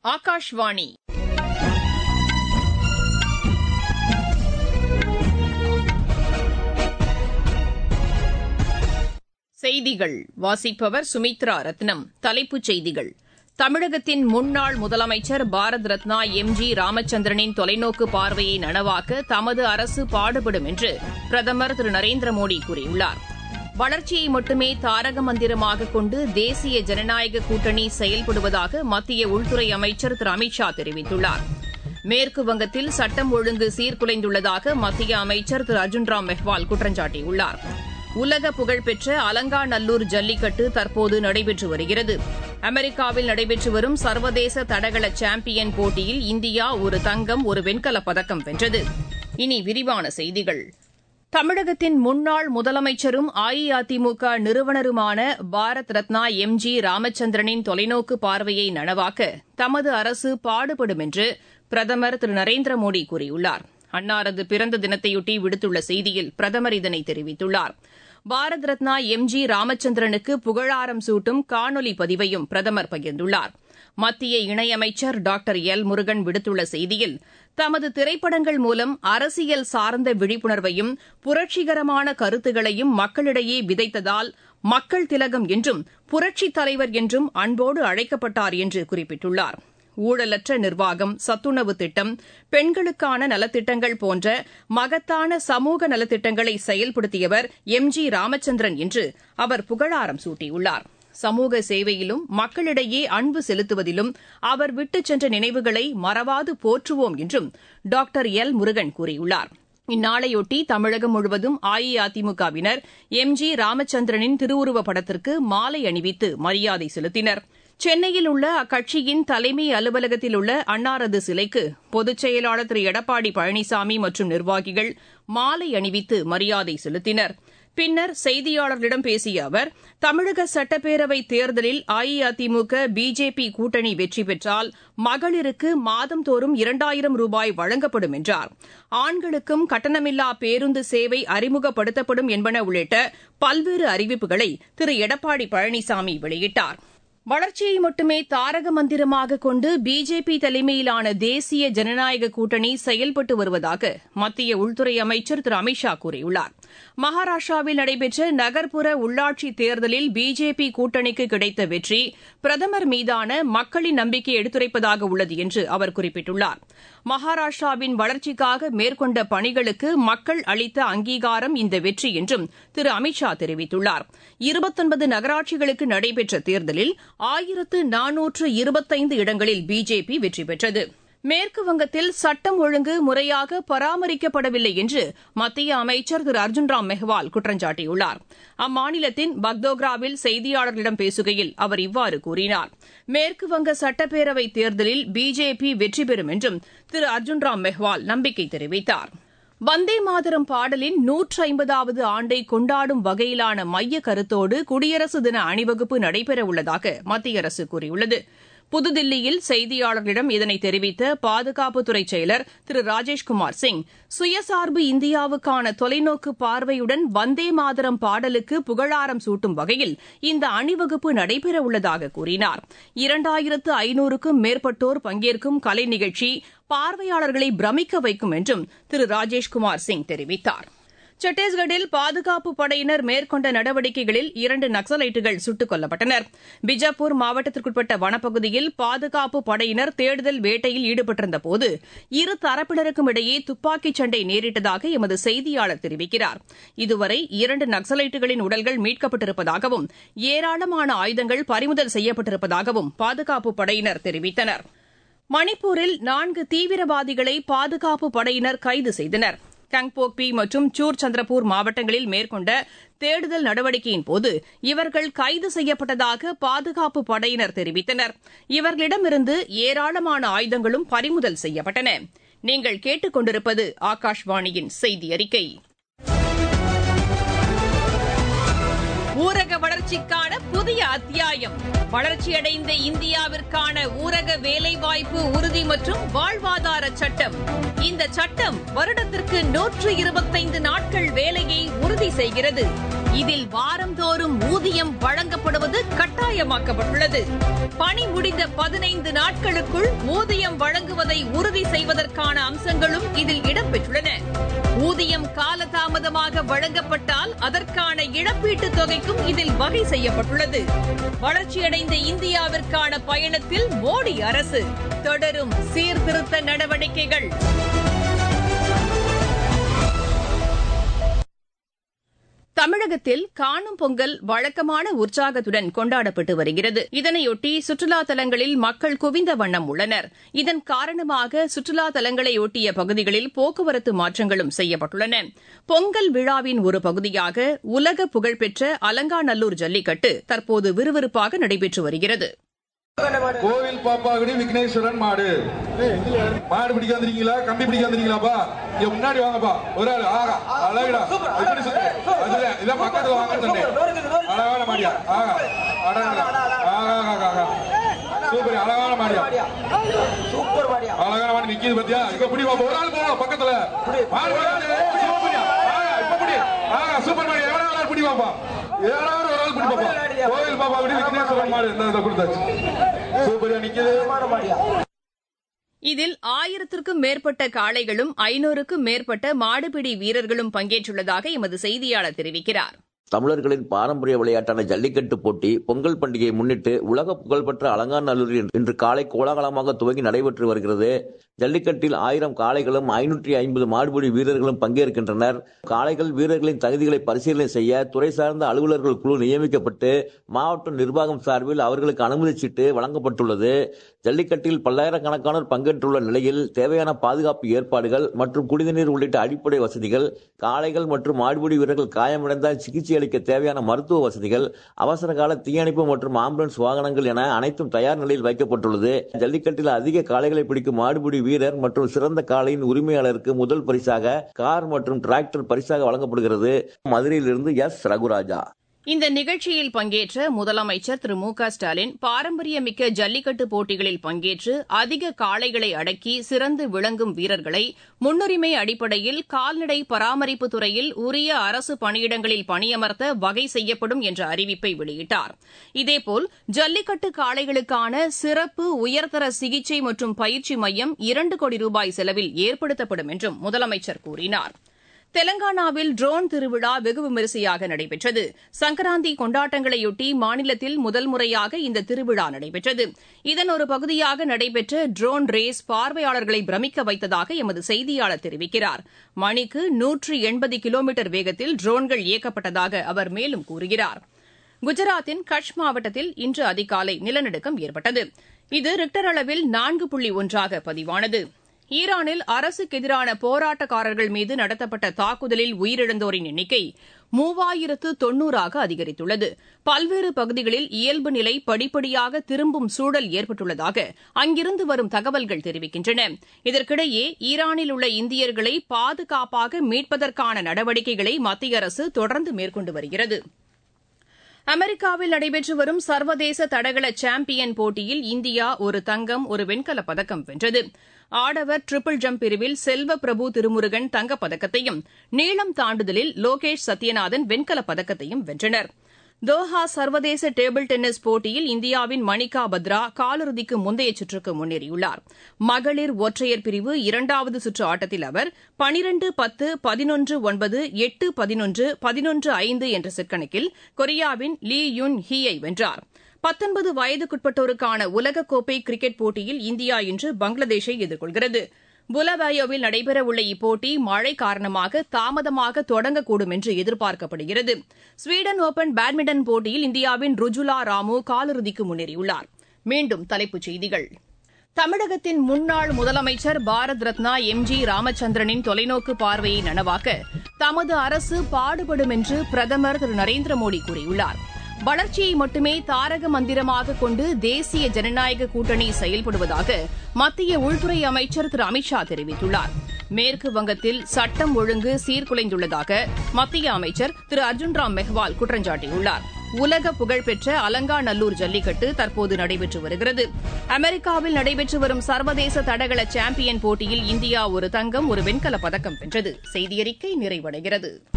ஆகாஷ்வாணி செய்திகள் வாசிப்பவர் சுமித்ரா ரத்னம் தலைப்புச் செய்திகள் தமிழகத்தின் முன்னாள் முதலமைச்சர் பாரத் ரத்னா எம் ஜி ராமச்சந்திரனின் தொலைநோக்கு பார்வையை நனவாக்க தமது அரசு பாடுபடும் என்று பிரதமர் திரு நரேந்திர மோடி கூறியுள்ளார் வளர்ச்சியை மட்டுமே தாரக மந்திரமாக கொண்டு தேசிய ஜனநாயக கூட்டணி செயல்படுவதாக மத்திய உள்துறை அமைச்சர் திரு அமித் ஷா தெரிவித்துள்ளார் மேற்கு வங்கத்தில் சட்டம் ஒழுங்கு சீர்குலைந்துள்ளதாக மத்திய அமைச்சர் திரு அர்ஜுன் ராம் மெஹ்வால் குற்றம் சாட்டியுள்ளார் உலக புகழ்பெற்ற அலங்காநல்லூர் ஜல்லிக்கட்டு தற்போது நடைபெற்று வருகிறது அமெரிக்காவில் நடைபெற்று வரும் சர்வதேச தடகள சாம்பியன் போட்டியில் இந்தியா ஒரு தங்கம் ஒரு வெண்கலப் பதக்கம் வென்றது இனி விரிவான செய்திகள் தமிழகத்தின் முன்னாள் முதலமைச்சரும் அஇஅதிமுக நிறுவனருமான பாரத் ரத்னா எம் ஜி ராமச்சந்திரனின் தொலைநோக்கு பார்வையை நனவாக்க தமது அரசு பாடுபடும் என்று பிரதமர் திரு நரேந்திர மோடி கூறியுள்ளார் அன்னாரது பிறந்த தினத்தையொட்டி விடுத்துள்ள செய்தியில் பிரதமர் இதனை தெரிவித்துள்ளார் பாரத் ரத்னா எம் ஜி ராமச்சந்திரனுக்கு புகழாரம் சூட்டும் காணொலி பதிவையும் பிரதமர் பகிர்ந்துள்ளார் மத்திய இணையமைச்சர் டாக்டர் எல் முருகன் விடுத்துள்ள செய்தியில் தமது திரைப்படங்கள் மூலம் அரசியல் சார்ந்த விழிப்புணர்வையும் புரட்சிகரமான கருத்துகளையும் மக்களிடையே விதைத்ததால் மக்கள் திலகம் என்றும் புரட்சித் தலைவர் என்றும் அன்போடு அழைக்கப்பட்டார் என்று குறிப்பிட்டுள்ளார் ஊழலற்ற நிர்வாகம் சத்துணவு திட்டம் பெண்களுக்கான நலத்திட்டங்கள் போன்ற மகத்தான சமூக நலத்திட்டங்களை செயல்படுத்தியவர் எம் ஜி ராமச்சந்திரன் என்று அவர் புகழாரம் சூட்டியுள்ளார் சமூக சேவையிலும் மக்களிடையே அன்பு செலுத்துவதிலும் அவர் விட்டுச் சென்ற நினைவுகளை மறவாது போற்றுவோம் என்றும் டாக்டர் எல் முருகன் கூறியுள்ளார் இந்நாளையொட்டி தமிழகம் முழுவதும் அஇஅதிமுகவினர் எம் ஜி ராமச்சந்திரனின் திருவுருவப் படத்திற்கு மாலை அணிவித்து மரியாதை செலுத்தினர் சென்னையில் உள்ள அக்கட்சியின் தலைமை அலுவலகத்தில் உள்ள அன்னாரது சிலைக்கு பொதுச் செயலாளர் திரு எடப்பாடி பழனிசாமி மற்றும் நிர்வாகிகள் மாலை அணிவித்து மரியாதை செலுத்தினர் பின்னர் செய்தியாளர்களிடம் பேசிய அவர் தமிழக சட்டப்பேரவை தேர்தலில் அஇஅதிமுக பிஜேபி கூட்டணி வெற்றி பெற்றால் மகளிருக்கு மாதந்தோறும் இரண்டாயிரம் ரூபாய் வழங்கப்படும் என்றார் ஆண்களுக்கும் கட்டணமில்லா பேருந்து சேவை அறிமுகப்படுத்தப்படும் என்பன உள்ளிட்ட பல்வேறு அறிவிப்புகளை திரு எடப்பாடி பழனிசாமி வெளியிட்டார் வளர்ச்சியை மட்டுமே தாரக மந்திரமாக கொண்டு பிஜேபி தலைமையிலான தேசிய ஜனநாயக கூட்டணி செயல்பட்டு வருவதாக மத்திய உள்துறை அமைச்சர் திரு அமித் ஷா கூறியுள்ளார் மகாராஷ்டிராவில் நடைபெற்ற நகர்ப்புற உள்ளாட்சி தேர்தலில் பிஜேபி கூட்டணிக்கு கிடைத்த வெற்றி பிரதமர் மீதான மக்களின் நம்பிக்கை எடுத்துரைப்பதாக உள்ளது என்று அவர் குறிப்பிட்டுள்ளார் மகாராஷ்டிராவின் வளர்ச்சிக்காக மேற்கொண்ட பணிகளுக்கு மக்கள் அளித்த அங்கீகாரம் இந்த வெற்றி என்றும் திரு அமித் ஷா தெரிவித்துள்ளார் இருபத்தொன்பது நகராட்சிகளுக்கு நடைபெற்ற தேர்தலில் ஆயிரத்து நானூற்று இருபத்தைந்து இடங்களில் பிஜேபி வெற்றி பெற்றது மேற்கு வங்கத்தில் சட்டம் ஒழுங்கு முறையாக பராமரிக்கப்படவில்லை என்று மத்திய அமைச்சர் திரு அர்ஜுன் ராம் மெஹ்வால் குற்றம் சாட்டியுள்ளார் அம்மாநிலத்தின் பக்தோக்ராவில் செய்தியாளர்களிடம் பேசுகையில் அவர் இவ்வாறு கூறினார் மேற்கு வங்க சட்டப்பேரவை தேர்தலில் பிஜேபி வெற்றி பெறும் என்றும் திரு அர்ஜுன் ராம் மெஹ்வால் நம்பிக்கை தெரிவித்தார் வந்தே மாதரம் பாடலின் நூற்று ஐம்பதாவது ஆண்டை கொண்டாடும் வகையிலான மைய கருத்தோடு குடியரசு தின அணிவகுப்பு நடைபெறவுள்ளதாக மத்திய அரசு கூறியுள்ளது புதுதில்லியில் செய்தியாளர்களிடம் இதனை தெரிவித்த பாதுகாப்புத்துறை செயலர் திரு ராஜேஷ்குமார் சிங் சுயசார்பு இந்தியாவுக்கான தொலைநோக்கு பார்வையுடன் வந்தே மாதரம் பாடலுக்கு புகழாரம் சூட்டும் வகையில் இந்த அணிவகுப்பு நடைபெறவுள்ளதாக கூறினார் இரண்டாயிரத்து ஐநூறுக்கும் மேற்பட்டோர் பங்கேற்கும் கலை நிகழ்ச்சி பார்வையாளர்களை பிரமிக்க வைக்கும் என்றும் திரு ராஜேஷ்குமார் சிங் தெரிவித்தார் சத்தீஸ்கட்டில் பாதுகாப்பு படையினர் மேற்கொண்ட நடவடிக்கைகளில் இரண்டு நக்சலைட்டுகள் சுட்டுக் கொல்லப்பட்டனர் பிஜப்பூர் மாவட்டத்திற்குட்பட்ட வனப்பகுதியில் பாதுகாப்பு படையினர் தேடுதல் வேட்டையில் ஈடுபட்டிருந்தபோது இரு தரப்பினருக்கும் இடையே துப்பாக்கிச் சண்டை நேரிட்டதாக எமது செய்தியாளர் தெரிவிக்கிறார் இதுவரை இரண்டு நக்சலைட்டுகளின் உடல்கள் மீட்கப்பட்டிருப்பதாகவும் ஏராளமான ஆயுதங்கள் பறிமுதல் செய்யப்பட்டிருப்பதாகவும் பாதுகாப்பு படையினர் தெரிவித்தனர் மணிப்பூரில் நான்கு தீவிரவாதிகளை பாதுகாப்பு படையினர் கைது செய்தனர் கங்போக்பி மற்றும் சூர் சந்திரபூர் மாவட்டங்களில் மேற்கொண்ட தேடுதல் நடவடிக்கையின் போது இவர்கள் கைது செய்யப்பட்டதாக பாதுகாப்பு படையினர் தெரிவித்தனர் இவர்களிடமிருந்து ஏராளமான ஆயுதங்களும் பறிமுதல் செய்யப்பட்டன நீங்கள் கேட்டுக் கொண்டிருப்பது ஆகாஷ்வாணியின் செய்தி அறிக்கை ஊரக வளர்ச்சிக்கான புதிய அத்தியாயம் வளர்ச்சியடைந்த இந்தியாவிற்கான ஊரக வேலைவாய்ப்பு உறுதி மற்றும் வாழ்வாதார சட்டம் இந்த சட்டம் வருடத்திற்கு நூற்று இருபத்தைந்து நாட்கள் வேலையை உறுதி செய்கிறது இதில் வாரந்தோறும் ஊதியம் வழங்கப்படுவது கட்டாயமாக்கப்பட்டுள்ளது பணி முடிந்த பதினைந்து நாட்களுக்குள் ஊதியம் வழங்குவதை உறுதி செய்வதற்கான அம்சங்களும் இதில் இடம்பெற்றுள்ளன ஊதியம் காலதாமதமாக வழங்கப்பட்டால் அதற்கான இழப்பீட்டுத் தொகைக்கும் இதில் வகை செய்யப்பட்டுள்ளது வளர்ச்சியடைந்த இந்தியாவிற்கான பயணத்தில் மோடி அரசு தொடரும் சீர்திருத்த நடவடிக்கைகள் தமிழகத்தில் காணும் பொங்கல் வழக்கமான உற்சாகத்துடன் கொண்டாடப்பட்டு வருகிறது இதனையொட்டி சுற்றுலா தலங்களில் மக்கள் குவிந்த வண்ணம் உள்ளனர் இதன் காரணமாக சுற்றுலா தலங்களையொட்டிய பகுதிகளில் போக்குவரத்து மாற்றங்களும் செய்யப்பட்டுள்ளன பொங்கல் விழாவின் ஒரு பகுதியாக உலக புகழ்பெற்ற அலங்காநல்லூர் ஜல்லிக்கட்டு தற்போது விறுவிறுப்பாக நடைபெற்று வருகிறது கோவில் பாப்பாகுடி விக்னேஸ்வரன் மாடு மாடு பிடிக்க வந்துருக்கீங்களா கம்பி பிடிக்க வந்துருக்கீங்களாப்பா இங்க முன்னாடி வாங்கப்பா ஒரு ஆள் ஆகா அழகுடா எப்படி சுத்து அதுல இதான் பக்கத்துல வாங்க சொன்னேன் அழகான மாடியா ஆகா அழகா ஆகா ஆகா ஆகா சூப்பர் அழகான மாடியா சூப்பர் பாடியா அழகான மாடி நிக்கிது பாத்தியா இப்ப பிடி பாப்பா ஒரு ஆள் போகலாம் பக்கத்துல மாடு பிடி வந்து, சூப்பர்யா. ஆகா இப்ப பிடி ஆகா சூப்பர் மாடி எவ்வளவு ஆள் பிடி பாப்பா யாராவது ஒரு ஆள் பிடி பாப்பா கோவில் பாப்பா பிடி விக்னேஸ்வரன் மாடு இந்த இதை கொடுத்தாச்சு சூப்பர்யா நிக்குது பாடியா இதில் ஆயிரத்திற்கும் மேற்பட்ட காளைகளும் ஐநூறுக்கும் மேற்பட்ட மாடுபிடி வீரர்களும் பங்கேற்றுள்ளதாக எமது செய்தியாளர் தெரிவிக்கிறார் தமிழர்களின் பாரம்பரிய விளையாட்டான ஜல்லிக்கட்டு போட்டி பொங்கல் பண்டிகையை முன்னிட்டு உலக புகழ்பெற்ற அலங்காநல்லூரில் இன்று காலை கோலாகலமாக துவங்கி நடைபெற்று வருகிறது ஜல்லிக்கட்டில் ஆயிரம் காளைகளும் ஐநூற்றி ஐம்பது மாடுபிடி வீரர்களும் பங்கேற்கின்றனர் காளைகள் வீரர்களின் தகுதிகளை பரிசீலனை செய்ய துறை சார்ந்த அலுவலர்கள் குழு நியமிக்கப்பட்டு மாவட்ட நிர்வாகம் சார்பில் அவர்களுக்கு அனுமதி சீட்டு வழங்கப்பட்டுள்ளது ஜல்லிக்கட்டில் பல்லாயிரக்கணக்கானோர் பங்கேற்றுள்ள நிலையில் தேவையான பாதுகாப்பு ஏற்பாடுகள் மற்றும் குடிநீர் உள்ளிட்ட அடிப்படை வசதிகள் காளைகள் மற்றும் மாடுபிடி வீரர்கள் காயமடைந்தால் சிகிச்சை அளிக்க தேவையான மருத்துவ வசதிகள் அவசர கால தீயணைப்பு மற்றும் ஆம்புலன்ஸ் வாகனங்கள் என அனைத்தும் தயார் நிலையில் வைக்கப்பட்டுள்ளது ஜல்லிக்கட்டில் அதிக காளைகளை பிடிக்கும் மாடுபிடி வீரர் மற்றும் சிறந்த காளையின் உரிமையாளருக்கு முதல் பரிசாக கார் மற்றும் டிராக்டர் பரிசாக வழங்கப்படுகிறது மதுரையிலிருந்து எஸ் ரகுராஜா இந்த நிகழ்ச்சியில் பங்கேற்ற முதலமைச்சர் திரு மு க ஸ்டாலின் பாரம்பரியமிக்க ஜல்லிக்கட்டு போட்டிகளில் பங்கேற்று அதிக காளைகளை அடக்கி சிறந்து விளங்கும் வீரர்களை முன்னுரிமை அடிப்படையில் கால்நடை பராமரிப்பு துறையில் உரிய அரசு பணியிடங்களில் பணியமர்த்த வகை செய்யப்படும் என்ற அறிவிப்பை வெளியிட்டார் இதேபோல் ஜல்லிக்கட்டு காளைகளுக்கான சிறப்பு உயர்தர சிகிச்சை மற்றும் பயிற்சி மையம் இரண்டு கோடி ரூபாய் செலவில் ஏற்படுத்தப்படும் என்றும் முதலமைச்சர் கூறினார் தெலங்கானாவில் ட்ரோன் திருவிழா வெகு விமரிசையாக நடைபெற்றது சங்கராந்தி கொண்டாட்டங்களையொட்டி மாநிலத்தில் முதல் முறையாக இந்த திருவிழா நடைபெற்றது இதன் ஒரு பகுதியாக நடைபெற்ற ட்ரோன் ரேஸ் பார்வையாளர்களை பிரமிக்க வைத்ததாக எமது செய்தியாளர் தெரிவிக்கிறார் மணிக்கு நூற்று எண்பது கிலோமீட்டர் வேகத்தில் ட்ரோன்கள் இயக்கப்பட்டதாக அவர் மேலும் கூறுகிறார் குஜராத்தின் கட்ச் மாவட்டத்தில் இன்று அதிகாலை நிலநடுக்கம் ஏற்பட்டது இது ரிக்டர் அளவில் நான்கு புள்ளி ஒன்றாக பதிவானது ஈரானில் அரசுக்கு எதிரான போராட்டக்காரர்கள் மீது நடத்தப்பட்ட தாக்குதலில் உயிரிழந்தோரின் எண்ணிக்கை மூவாயிரத்து தொன்னூறாக அதிகரித்துள்ளது பல்வேறு பகுதிகளில் இயல்பு நிலை படிப்படியாக திரும்பும் சூழல் ஏற்பட்டுள்ளதாக அங்கிருந்து வரும் தகவல்கள் தெரிவிக்கின்றன இதற்கிடையே ஈரானில் உள்ள இந்தியர்களை பாதுகாப்பாக மீட்பதற்கான நடவடிக்கைகளை மத்திய அரசு தொடர்ந்து மேற்கொண்டு வருகிறது அமெரிக்காவில் நடைபெற்று வரும் சர்வதேச தடகள சாம்பியன் போட்டியில் இந்தியா ஒரு தங்கம் ஒரு வெண்கலப் பதக்கம் வென்றது ஆடவர் டிரிபிள் ஜம்ப் பிரிவில் செல்வ பிரபு திருமுருகன் தங்கப்பதக்கத்தையும் நீளம் தாண்டுதலில் லோகேஷ் சத்யநாதன் வெண்கலப் பதக்கத்தையும் வென்றனர் தோஹா சர்வதேச டேபிள் டென்னிஸ் போட்டியில் இந்தியாவின் மணிகா பத்ரா காலிறுதிக்கு முந்தைய சுற்றுக்கு முன்னேறியுள்ளார் மகளிர் ஒற்றையர் பிரிவு இரண்டாவது சுற்று ஆட்டத்தில் அவர் பனிரண்டு பத்து பதினொன்று ஒன்பது எட்டு பதினொன்று பதினொன்று ஐந்து என்ற செட் கணக்கில் கொரியாவின் லீ யுன் ஹீ யை வென்றார் பத்தொன்பது வயதுக்குட்பட்டோருக்கான உலகக்கோப்பை கிரிக்கெட் போட்டியில் இந்தியா இன்று பங்களாதேஷை எதிர்கொள்கிறது புலவாயோவில் நடைபெறவுள்ள இப்போட்டி மழை காரணமாக தாமதமாக தொடங்கக்கூடும் என்று எதிர்பார்க்கப்படுகிறது ஸ்வீடன் ஓபன் பேட்மிண்டன் போட்டியில் இந்தியாவின் ருஜுலா ராமு காலிறுதிக்கு முன்னேறியுள்ளார் மீண்டும் தலைப்புச் செய்திகள் தமிழகத்தின் முன்னாள் முதலமைச்சர் பாரத் ரத்னா எம் ஜி ராமச்சந்திரனின் தொலைநோக்கு பார்வையை நனவாக்க தமது அரசு பாடுபடும் என்று பிரதமர் திரு நரேந்திர மோடி கூறியுள்ளார் வளர்ச்சியை மட்டுமே தாரக மந்திரமாக கொண்டு தேசிய ஜனநாயக கூட்டணி செயல்படுவதாக மத்திய உள்துறை அமைச்சர் திரு அமித்ஷா தெரிவித்துள்ளார் மேற்கு வங்கத்தில் சட்டம் ஒழுங்கு சீர்குலைந்துள்ளதாக மத்திய அமைச்சர் திரு அர்ஜுன் ராம் மெஹ்வால் குற்றம் சாட்டியுள்ளார் உலக புகழ்பெற்ற அலங்காநல்லூர் ஜல்லிக்கட்டு தற்போது நடைபெற்று வருகிறது அமெரிக்காவில் நடைபெற்று வரும் சர்வதேச தடகள சாம்பியன் போட்டியில் இந்தியா ஒரு தங்கம் ஒரு வெண்கலப் பதக்கம் வென்றது செய்தியறிக்கை நிறைவடைகிறது